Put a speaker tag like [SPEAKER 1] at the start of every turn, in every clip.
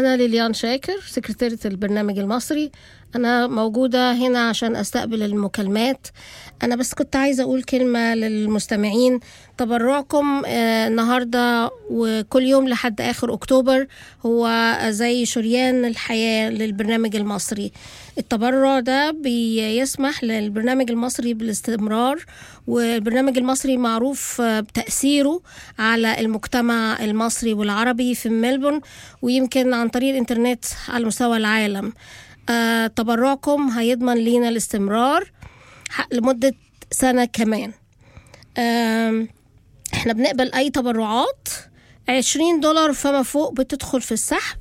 [SPEAKER 1] أنا ليليان شاكر سكرتيرة البرنامج المصري أنا موجودة هنا عشان أستقبل المكالمات أنا بس كنت عايزة أقول كلمة للمستمعين تبرعكم آه، النهاردة وكل يوم لحد آخر أكتوبر هو زي شريان الحياة للبرنامج المصري التبرع ده بيسمح للبرنامج المصري بالاستمرار والبرنامج المصري معروف آه، بتأثيره على المجتمع المصري والعربي في ملبورن ويمكن عن طريق الإنترنت على مستوى العالم آه، تبرعكم هيضمن لينا الاستمرار ح- لمدة سنة كمان آم، احنا بنقبل اي تبرعات 20 دولار فما فوق بتدخل في السحب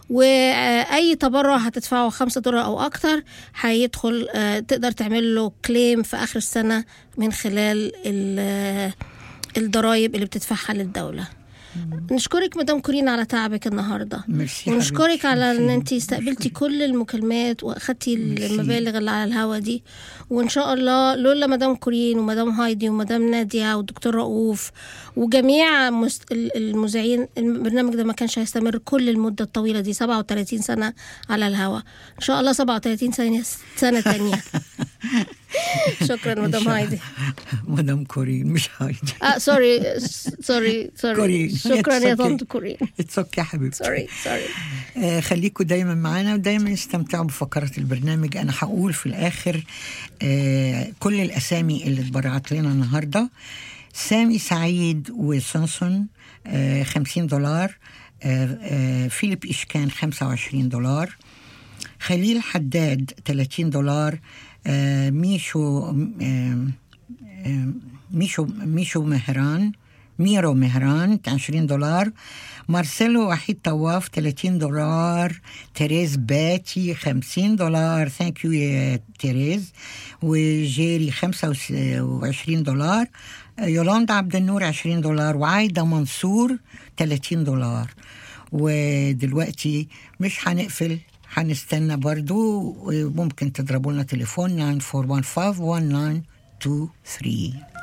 [SPEAKER 1] واي تبرع هتدفعه 5 دولار او اكتر هيدخل آه، تقدر تعمل له كليم في اخر السنه من خلال ال- آه، الضرايب اللي بتدفعها للدوله نشكرك مدام كورين على تعبك النهارده
[SPEAKER 2] ميرسي
[SPEAKER 1] ونشكرك
[SPEAKER 2] حبيبتي.
[SPEAKER 1] على ان
[SPEAKER 2] ميرسي.
[SPEAKER 1] انت استقبلتي كل المكالمات واخدتي
[SPEAKER 2] ميرسي.
[SPEAKER 1] المبالغ اللي على الهوا دي وان شاء الله لولا مدام كورين ومدام هايدي ومدام ناديه والدكتور رؤوف وجميع مست- ال- المذيعين البرنامج ده ما كانش هيستمر كل المده الطويله دي 37 سنه على الهوا ان شاء الله 37 سنه سنه تانية شكرا مدام هايدي
[SPEAKER 2] مدام كورين مش هايدي
[SPEAKER 1] اه سوري سوري سوري
[SPEAKER 2] كورين.
[SPEAKER 1] شكرا يا
[SPEAKER 2] It's okay.
[SPEAKER 1] طنط كورين
[SPEAKER 2] اتس اوكي حبيبتي
[SPEAKER 1] سوري سوري
[SPEAKER 2] آه، خليكوا دايما معانا ودايما استمتعوا بفقرات البرنامج انا هقول في الاخر آه، كل الاسامي اللي اتبرعت لنا النهارده سامي سعيد وسونسون آه، 50 دولار آه، آه، فيليب إشكان 25 دولار خليل حداد 30 دولار آه، ميشو آه، آه، ميشو ميشو مهران ميرو مهران 20 دولار مارسيلو وحيد طواف 30 دولار تيريز باتي 50 دولار ثانك يو يا تيريز وجيري 25 دولار يولاندا عبد النور 20 دولار وعايدة منصور 30 دولار ودلوقتي مش هنقفل هنستنى برضو وممكن تضربوا لنا تليفون 9415 1923